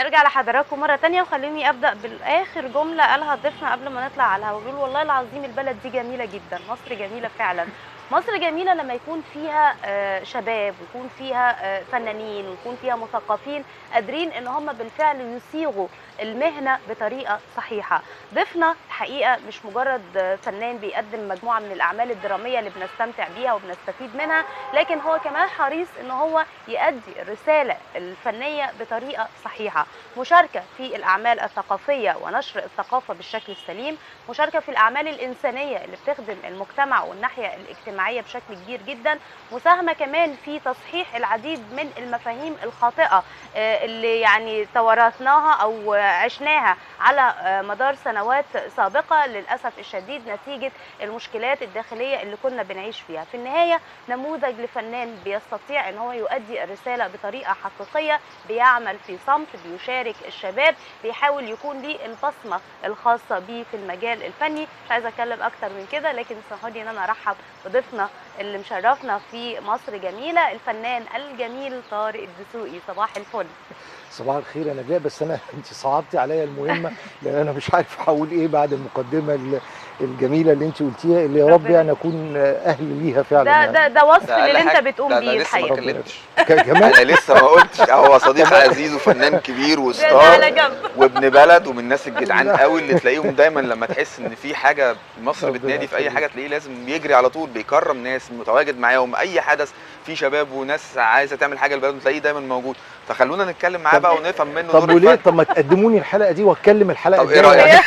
برجع لحضراتكم مرة تانية وخليني أبدأ بالآخر جملة قالها ضيفنا قبل ما نطلع على الهوا بيقول والله العظيم البلد دي جميلة جدا مصر جميلة فعلا مصر جميلة لما يكون فيها آه، شباب ويكون فيها آه، فنانين ويكون فيها مثقفين قادرين ان هم بالفعل يصيغوا المهنة بطريقة صحيحة ضيفنا الحقيقة مش مجرد آه، فنان بيقدم مجموعة من الأعمال الدرامية اللي بنستمتع بيها وبنستفيد منها لكن هو كمان حريص ان هو يؤدي الرسالة الفنية بطريقة صحيحة مشاركة في الأعمال الثقافية ونشر الثقافة بالشكل السليم مشاركة في الأعمال الإنسانية اللي بتخدم المجتمع والناحية الاجتماعية بشكل كبير جدا مساهمة كمان في تصحيح العديد من المفاهيم الخاطئة آه، اللي يعني توارثناها أو آه، عشناها على آه، مدار سنوات سابقة للأسف الشديد نتيجة المشكلات الداخلية اللي كنا بنعيش فيها في النهاية نموذج لفنان بيستطيع ان هو يؤدي الرسالة بطريقة حقيقية بيعمل في صمت بيشارك الشباب بيحاول يكون ليه البصمة الخاصة بيه في المجال الفني مش عايزة اتكلم اكتر من كده لكن اسمحوا لي ان انا ارحب بضيفنا اللي مشرفنا في مصر جميلة الفنان الجميل طارق الدسوقي صباح الفل صباح الخير يا نجلاء بس انا انت صعبتي عليا المهمه لان انا مش عارف هقول ايه بعد المقدمه ال- الجميله اللي انت قلتيها اللي يا رب ربنا يعني اكون اهل ليها فعلا ده يعني. ده ده وصف ده اللي أقل انت حاجة. بتقوم لا، لا، بيه لسه ما الحقيقة ربنا اتكلمتش ك- كمان انا لسه ما قلتش هو صديق عزيز وفنان كبير ده على وستار جنب وابن بلد ومن الناس الجدعان قوي اللي تلاقيهم دايما لما تحس ان في حاجه مصر ربنا بتنادي في اي يخليك. حاجه تلاقيه لازم بيجري على طول بيكرم ناس متواجد معاهم اي حدث في شباب وناس عايزه تعمل حاجه لبلدهم تلاقيه دايما موجود فخلونا نتكلم معاه طب- بقى ونفهم منه طب دور وليه الفن طب ما تقدموني الحلقه دي واتكلم الحلقه طب ايه الجاية؟ رايك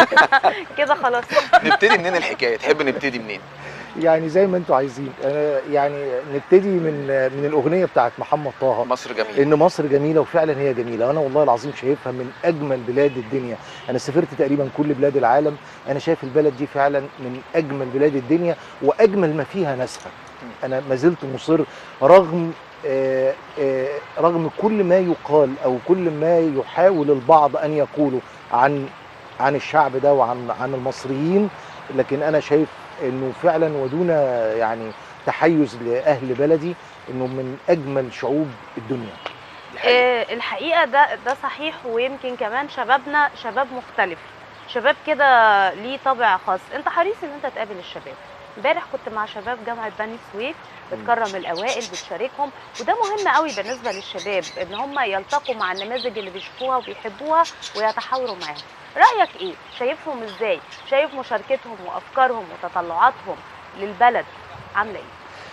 كده خلاص نبتدي منين الحكايه تحب نبتدي منين يعني زي ما انتوا عايزين أنا يعني نبتدي من من الاغنيه بتاعت محمد طه مصر جميله ان مصر جميله وفعلا هي جميله انا والله العظيم شايفها من اجمل بلاد الدنيا انا سافرت تقريبا كل بلاد العالم انا شايف البلد دي فعلا من اجمل بلاد الدنيا واجمل ما فيها ناسها انا ما زلت مصر رغم آه، آه، رغم كل ما يقال او كل ما يحاول البعض ان يقوله عن عن الشعب ده وعن عن المصريين لكن انا شايف انه فعلا ودون يعني تحيز لاهل بلدي انه من اجمل شعوب الدنيا دي حقيقة. آه، الحقيقه ده ده صحيح ويمكن كمان شبابنا شباب مختلف شباب كده ليه طابع خاص انت حريص ان انت تقابل الشباب امبارح كنت مع شباب جامعه بني سويف بتكرم الاوائل بتشاركهم وده مهم قوي بالنسبه للشباب ان هم يلتقوا مع النماذج اللي بيشوفوها وبيحبوها ويتحاوروا معاهم رايك ايه شايفهم ازاي شايف مشاركتهم وافكارهم وتطلعاتهم للبلد عامله ايه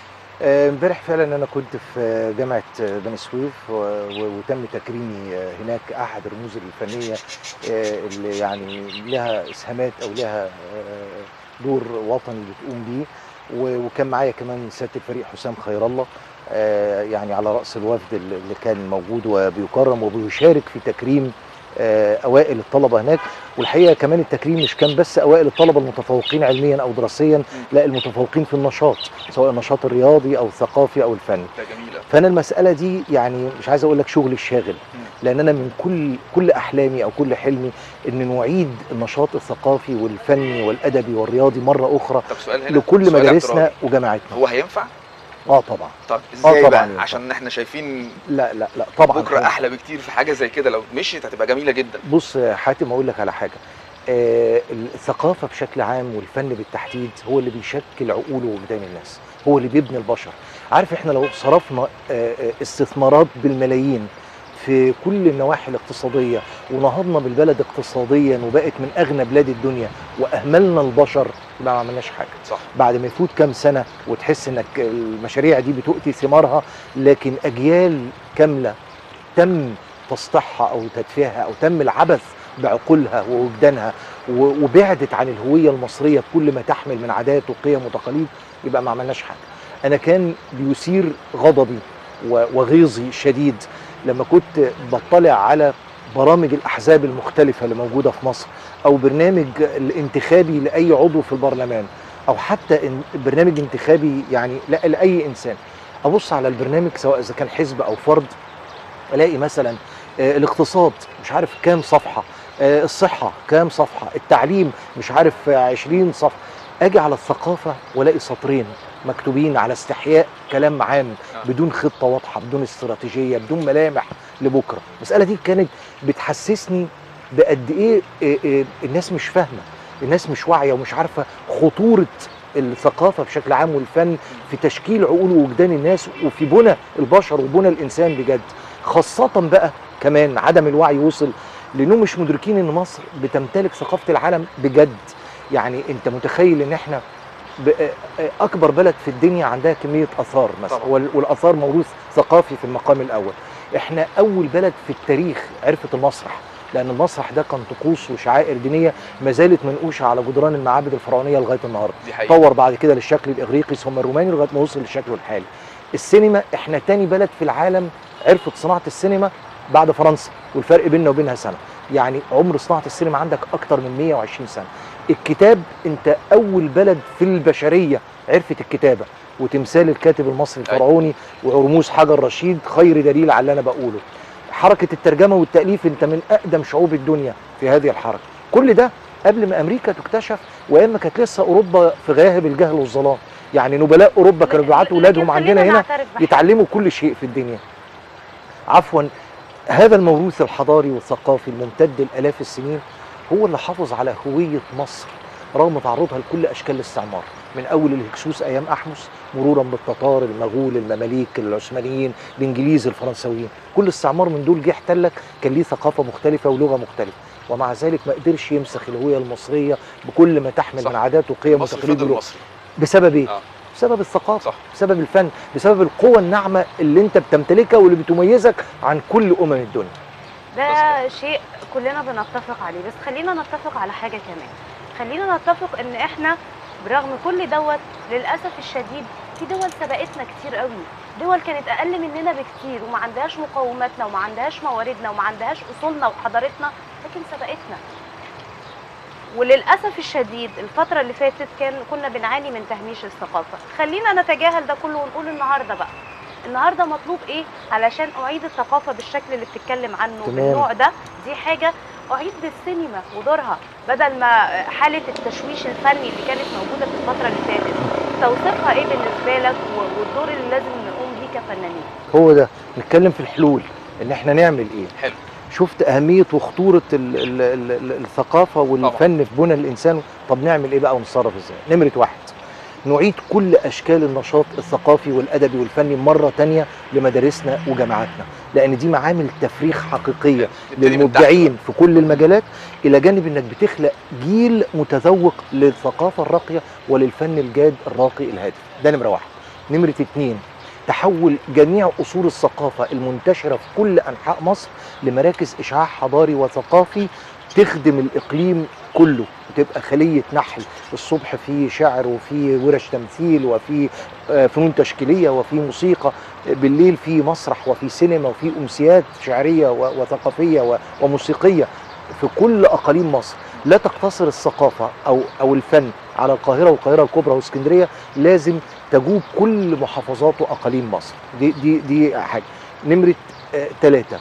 آه، امبارح فعلا انا كنت في جامعه بني سويف و- و- وتم تكريمي آه، هناك احد الرموز الفنيه آه، اللي يعني لها اسهامات او لها آه، دور وطني بتقوم بيه و- وكان معايا كمان سياده الفريق حسام خير الله آه، يعني على راس الوفد اللي اللي كان موجود وبيكرم وبيشارك في تكريم آه، اوائل الطلبه هناك والحقيقه كمان التكريم مش كان بس اوائل الطلبه المتفوقين علميا او دراسيا لا المتفوقين في النشاط سواء النشاط الرياضي او الثقافي او الفني ده جميله فانا المساله دي يعني مش عايز اقول لك شغلي الشاغل لان انا من كل كل احلامي او كل حلمي ان نعيد النشاط الثقافي والفني والادبي والرياضي مره اخرى طب سؤال هنا لكل سؤال مدارسنا اعتراضي. وجامعاتنا هو هينفع اه طبعا طب ازاي طبعاً بقى ينفع. عشان احنا شايفين لا لا لا طبعا بكره احلى بكتير في حاجه زي كده لو مشيت هتبقى جميله جدا بص يا حاتم اقول لك على حاجه آه الثقافه بشكل عام والفن بالتحديد هو اللي بيشكل عقول ووجدان الناس هو اللي بيبني البشر عارف احنا لو صرفنا آه آه، استثمارات بالملايين في كل النواحي الاقتصاديه ونهضنا بالبلد اقتصاديا وبقت من اغنى بلاد الدنيا واهملنا البشر يبقى ما عملناش حاجه صح بعد ما يفوت كام سنه وتحس انك المشاريع دي بتؤتي ثمارها لكن اجيال كامله تم تسطيحها او تدفيرها او تم العبث بعقولها ووجدانها و- وبعدت عن الهويه المصريه بكل ما تحمل من عادات وقيم وتقاليد يبقى ما عملناش حاجه. انا كان بيثير غضبي و- وغيظي شديد لما كنت بطلع على برامج الاحزاب المختلفه اللي موجوده في مصر او برنامج الانتخابي لاي عضو في البرلمان او حتى إن- برنامج انتخابي يعني لا لاي انسان ابص على البرنامج سواء اذا كان حزب او فرد الاقي مثلا آه، الاقتصاد مش عارف كام صفحه آه، الصحه كام صفحه التعليم مش عارف آه، 20 صفحه اجي على الثقافه والاقي سطرين مكتوبين على استحياء كلام عام آه. بدون خطه واضحه بدون استراتيجيه بدون ملامح لبكره المساله دي كانت بتحسسني بقد ايه إيه إيه الناس مش فاهمه الناس مش واعيه ومش عارفه خطوره الثقافه بشكل عام والفن في تشكيل عقول ووجدان الناس وفي بنى البشر وبنى الانسان بجد خاصه بقى كمان عدم الوعي وصل لانهم مش مدركين ان مصر بتمتلك ثقافه العالم بجد يعني انت متخيل ان احنا ب- اكبر بلد في الدنيا عندها كميه اثار مثلا طبعا. وال- والاثار موروث ثقافي في المقام الاول احنا اول بلد في التاريخ عرفت المسرح لان المسرح ده كان طقوس وشعائر دينيه ما زالت منقوشه على جدران المعابد الفرعونيه لغايه النهارده دي حقيقه طور بعد كده للشكل الاغريقي ثم الروماني لغايه ما وصل لشكله الحالي السينما احنا تاني بلد في العالم عرفت صناعه السينما بعد فرنسا والفرق بيننا وبينها سنه يعني عمر صناعه السينما عندك اكتر من 120 سنه الكتاب انت اول بلد في البشريه عرفت الكتابه وتمثال الكاتب المصري الفرعوني ورموز حجر رشيد خير دليل على اللي انا بقوله حركه الترجمه والتاليف انت من اقدم شعوب الدنيا في هذه الحركه كل ده قبل ما امريكا تكتشف وايام ما كانت لسه اوروبا في غاهب الجهل والظلام يعني نبلاء اوروبا كانوا بيبعتوا اولادهم لكن عندنا خلينا هنا نعترف بحاجة. يتعلموا كل شيء في الدنيا عفوا هذا الموروث الحضاري والثقافي الممتد لالاف السنين هو اللي حافظ على هويه مصر رغم تعرضها لكل اشكال الاستعمار من اول الهكسوس ايام احمس مرورا بالتتار المغول المماليك العثمانيين الانجليز الفرنساويين كل استعمار من دول جه احتلك كان ليه ثقافه مختلفه ولغه مختلفه ومع ذلك ما قدرش يمسخ الهويه المصريه بكل ما تحمل صح. من عادات وقيم مصر وتقاليد فضل ولغة. مصري بسبب ايه؟ آه. بسبب الثقافه صح. بسبب الفن بسبب القوة الناعمة اللي انت بتمتلكها واللي بتميزك عن كل أمم الدنيا ده شيء كلنا بنتفق عليه بس خلينا نتفق على حاجه كمان خلينا نتفق ان احنا برغم كل دوت للاسف الشديد في دول سبقتنا كتير قوي دول كانت اقل مننا بكتير وما عندهاش مقوماتنا وما عندهاش مواردنا وما عندهاش اصولنا وحضارتنا لكن سبقتنا وللاسف الشديد الفتره اللي فاتت كان كنا بنعاني من تهميش الثقافه خلينا نتجاهل ده كله ونقول النهارده بقى النهارده مطلوب ايه علشان اعيد الثقافه بالشكل اللي بتتكلم عنه تمام. بالنوع ده دي حاجه اعيد بالسينما ودورها بدل ما حاله التشويش الفني اللي كانت موجوده في الفتره اللي فاتت توصيفها ايه بالنسبه لك و- والدور اللي لازم نقوم بيه كفنانين هو ده نتكلم في الحلول ان احنا نعمل ايه حلو. شفت أهمية وخطورة ال ال ال ال الثقافة والفن في بنى الإنسان طب نعمل إيه بقى ونتصرف إزاي نمرة واحد نعيد كل أشكال النشاط الثقافي والأدبي والفني مرة تانية لمدارسنا وجامعاتنا لأن دي معامل تفريغ حقيقية نبتدي من تحت للمبدعين في كل المجالات الى جانب انك بتخلق جيل متذوق للثقافه الراقيه وللفن الجاد الراقي الهادف ده نمره واحد نمره اتنين تحول جميع اصول الثقافه المنتشره في كل انحاء مصر لمراكز اشعاع حضاري وثقافي تخدم الاقليم كله وتبقى خليه نحل الصبح في شعر وفي ورش تمثيل وفي آه، فنون تشكيليه وفي موسيقى بالليل في مسرح وفي سينما وفي امسيات شعريه و- وثقافيه و- وموسيقيه في كل اقاليم مصر لا تقتصر الثقافه او او الفن على القاهره والقاهره الكبرى واسكندريه لازم تجوب كل محافظات واقاليم مصر دي دي دي حاجه نمره ثلاثه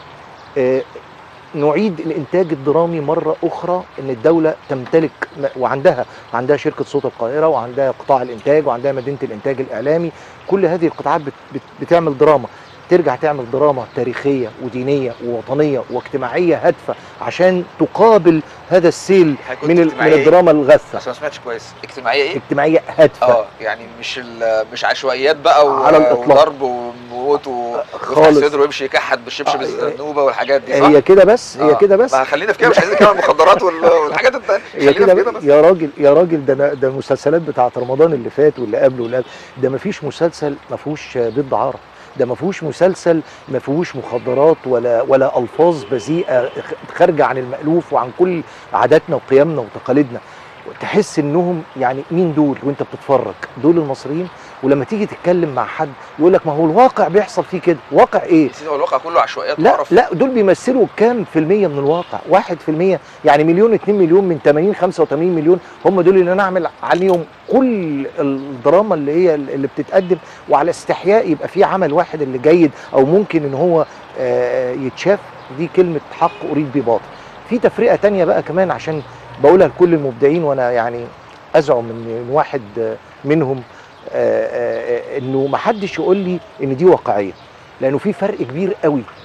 نعيد الانتاج الدرامي مره اخرى ان الدوله تمتلك م- وعندها عندها شركه صوت القاهره وعندها قطاع الانتاج وعندها مدينه الانتاج الاعلامي كل هذه القطاعات بت بت بتعمل دراما ترجع تعمل دراما تاريخيه ودينيه ووطنيه واجتماعيه هادفه عشان تقابل هذا السيل حضرتك من قلت ال- من اجتماعية إيه؟ الدراما الغثه بس ما سمعتش كويس اجتماعيه ايه؟ اجتماعيه هادفه اه يعني مش ال- مش عشوائيات بقى و- على الإطلاق. وضرب وموت ويفتح خالص صدره ويمشي يكحت بالشبشب آه، الزنوبه والحاجات دي صح؟ هي كده بس هي آه. كده بس ما خلينا في كده مش عايزين نتكلم عن المخدرات وال- والحاجات التانية هي خلينا كده في كده بس بس يا راجل يا راجل ده أنا- ده المسلسلات بتاعت رمضان اللي فات واللي قبله واللي قبل ده ما فيش مسلسل ما فيهوش بيض دعاره ده ما فيهوش مسلسل ما فيهوش مخدرات ولا ولا الفاظ بذيئه خ- خارجه عن المالوف وعن كل عاداتنا وقيمنا وتقاليدنا تحس انهم يعني مين دول وانت بتتفرج دول المصريين ولما تيجي تتكلم مع حد يقول لك ما هو الواقع بيحصل فيه كده واقع ايه نسيت هو الواقع كله عشوائيات لا وقرف لا دول بيمثلوا كام في المية من الواقع واحد في المية يعني مليون اتنين مليون من 80 85 مليون هم دول اللي انا اعمل عليهم كل الدراما اللي هي اللي بتتقدم وعلى استحياء يبقى في عمل واحد اللي جيد او ممكن ان هو آه، يتشاف دي كلمة حق اريد بيه باطل في تفرقة تانية بقى كمان عشان بقولها لكل المبدعين وانا يعني ازعم ان واحد آه، منهم آه، آه، آه، انه ما حدش يقول لي ان دي واقعيه لانه في فرق كبير قوي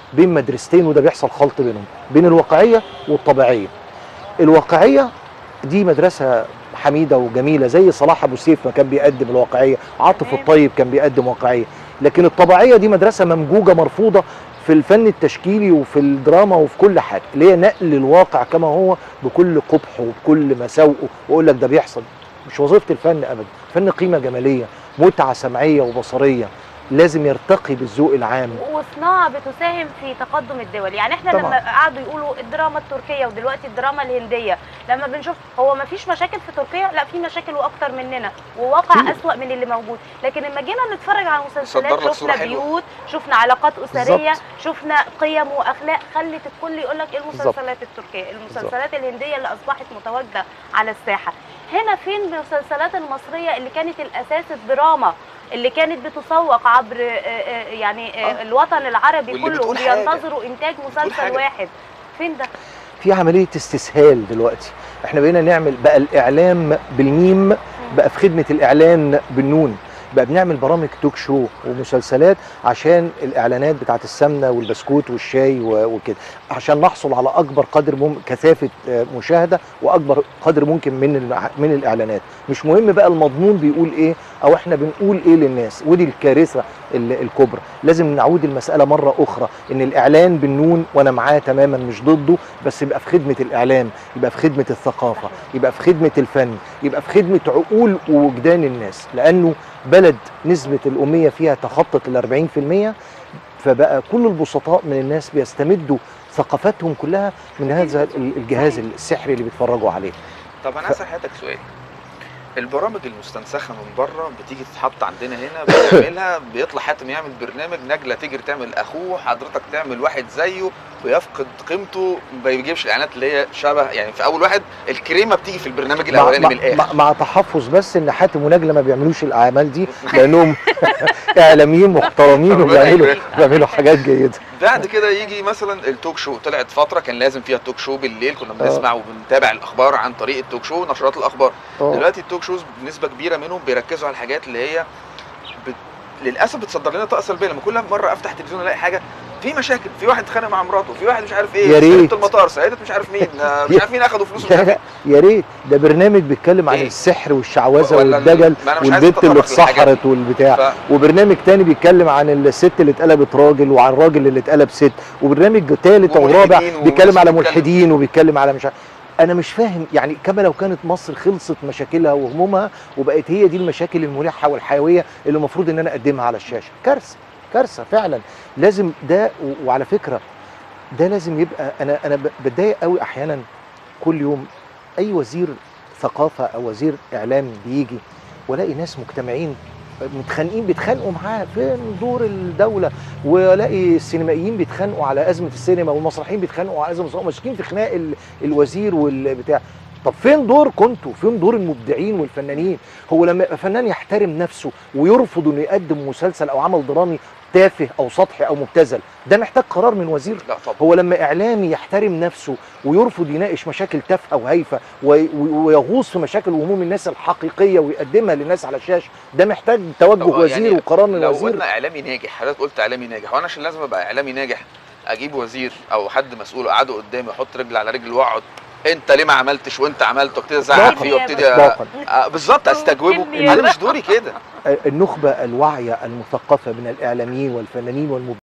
بين مدرستين وده بيحصل خلط بينهم بين الواقعيه والطبيعيه الواقعيه دي مدرسه حميده وجميله زي صلاح ابو سيف ما كان بيقدم الواقعيه عاطف تمام. الطيب كان بيقدم واقعيه لكن الطبيعيه دي مدرسه ممجوجه مرفوضه في الفن التشكيلي وفي الدراما وفي كل حاجه اللي هي نقل الواقع كما هو بكل قبحه وبكل مساوئه واقول لك ده بيحصل مش وظيفه الفن ابدا الفن قيمه جماليه متعه سمعيه وبصريه لازم يرتقي بالذوق العام وصناعه بتساهم في تقدم الدول يعني احنا طبعاً. لما قعدوا يقولوا الدراما التركيه ودلوقتي الدراما الهنديه لما بنشوف هو ما فيش مشاكل في تركيا لا في مشاكل واكتر مننا وواقع كتير. اسوا من اللي موجود لكن لما جينا نتفرج على صدر مسلسلات لك صورة شفنا حلوة. بيوت شفنا علاقات اسريه بالظبط. شفنا قيم واخلاق خلت الكل يقول لك ايه المسلسلات التركيه المسلسلات الهنديه اللي اصبحت متواجده على الساحه هنا فين المسلسلات المصريه اللي كانت الاساس الدراما اللي كانت بتسوق عبر آه، آه، يعني آه، آه. الوطن العربي واللي كله بتقول حاجة. بينتظروا انتاج مسلسل حاجة. واحد فين ده في عمليه استسهال دلوقتي احنا بقينا نعمل بقى الاعلام بالميم بقى في خدمه الاعلان بالنون بقى بنعمل برامج توك شو ومسلسلات عشان الاعلانات بتاعت السمنه والبسكوت والشاي و- وكده عشان نحصل على اكبر قدر مم كثافه آه، مشاهده واكبر قدر ممكن من الع- من الاعلانات مش مهم بقى المضمون بيقول ايه او احنا بنقول ايه للناس ودي الكارثه ال- الكبرى لازم نعود المساله مره اخرى ان الاعلان بالنون وانا معاه تماما مش ضده بس يبقى في خدمه الاعلام يبقى في خدمه الثقافه يبقى في خدمه الفن يبقى في خدمه عقول ووجدان الناس لانه بلد نسبه الاميه فيها تخطت ال 40% فبقى كل البسطاء من الناس بيستمدوا ثقافتهم كلها من هذا ال- الجهاز السحري اللي بيتفرجوا عليه طب انا اسال حضرتك سؤال البرامج المستنسخه من بره بتيجي تتحط عندنا هنا بنعملها بيطلع حاتم يعمل برنامج نجله تجري تعمل اخوه حضرتك تعمل واحد زيه بيفقد قيمته ما بيجيبش الاعلانات اللي هي شبه يعني في اول واحد الكريمه بتيجي في البرنامج مع, الاولاني من مع, الاخر مع, مع تحفظ بس ان حاتم ونجله ما بيعملوش الاعمال دي لانهم اعلاميين محترمين ربنا وبيعملوا يبارك. بيعملوا حاجات جيده بعد كده يجي مثلا التوك شو طلعت فتره كان لازم فيها توك شو بالليل كنا بنسمع وبنتابع الاخبار عن طريق التوك شو نشرات الاخبار آه. دلوقتي التوك شوز بنسبه كبيره منهم بيركزوا على الحاجات اللي هي بت... للاسف بتصدر لنا طاقه سلبيه لما كل مره افتح التلفزيون الاقي حاجه في مشاكل في واحد اتخانق مع مراته في واحد مش عارف ايه يا ريت. سيدة المطار سيدة مش عارف مين آه، مش عارف مين اخدوا فلوس مش لا عارف لا يا ريت ده برنامج بيتكلم عن إيه؟ السحر والشعوذه ولا ال- والدجل ما أنا مش عايز والبت اللي أتطرق للحاجات دي. اتسحرت والبتاع ف... وبرنامج تاني بيتكلم عن الست اللي اتقلبت راجل وعن الراجل اللي اتقلب ست وبرنامج تالت او رابع وملحدين بيتكلم على وناس بتتكلم. ملحدين وبيتكلم على مش عارف انا مش فاهم يعني كما لو كانت مصر خلصت مشاكلها وهمومها وبقت هي دي المشاكل الملحه والحيويه اللي المفروض ان انا اقدمها على الشاشه كارثه كارثه فعلا لازم ده و- وعلى فكره ده لازم يبقى انا انا ب- بتضايق قوي احيانا كل يوم اي وزير ثقافه او وزير اعلام بيجي والاقي ناس مجتمعين متخانقين بيتخانقوا معاه فين دور الدوله والاقي السينمائيين بيتخانقوا على ازمه السينما والمسرحيين بيتخانقوا على ازمه السينما ماسكين في خناق ال- الوزير والبتاع طب فين دور كنتوا فين دور المبدعين والفنانين هو لما يبقى فنان يحترم نفسه ويرفض انه يقدم مسلسل او عمل درامي تافه او سطحي او مبتذل ده محتاج قرار من وزير لا طبعا هو لما اعلامي يحترم نفسه ويرفض يناقش مشاكل تافهه وهايفه وي- وي- ويغوص في مشاكل وهموم الناس الحقيقيه ويقدمها للناس على الشاشه ده محتاج توجه طب وزير يعني وقرار من لو وزير قلنا اعلامي ناجح حضرتك قلت اعلامي ناجح وانا عشان لازم ابقى اعلامي ناجح اجيب وزير او حد مسؤول اقعده قدامي احط رجل على رجل واقعد انت ليه ما عملتش وانت عملت وابتدي ازعق إطلاقاً. فيه وابتدي اطلاقا آه، بالظبط استجوبه النيابة. انا مش دوري كده النخبه الواعيه المثقفه من الاعلاميين والفنانين والمبدعين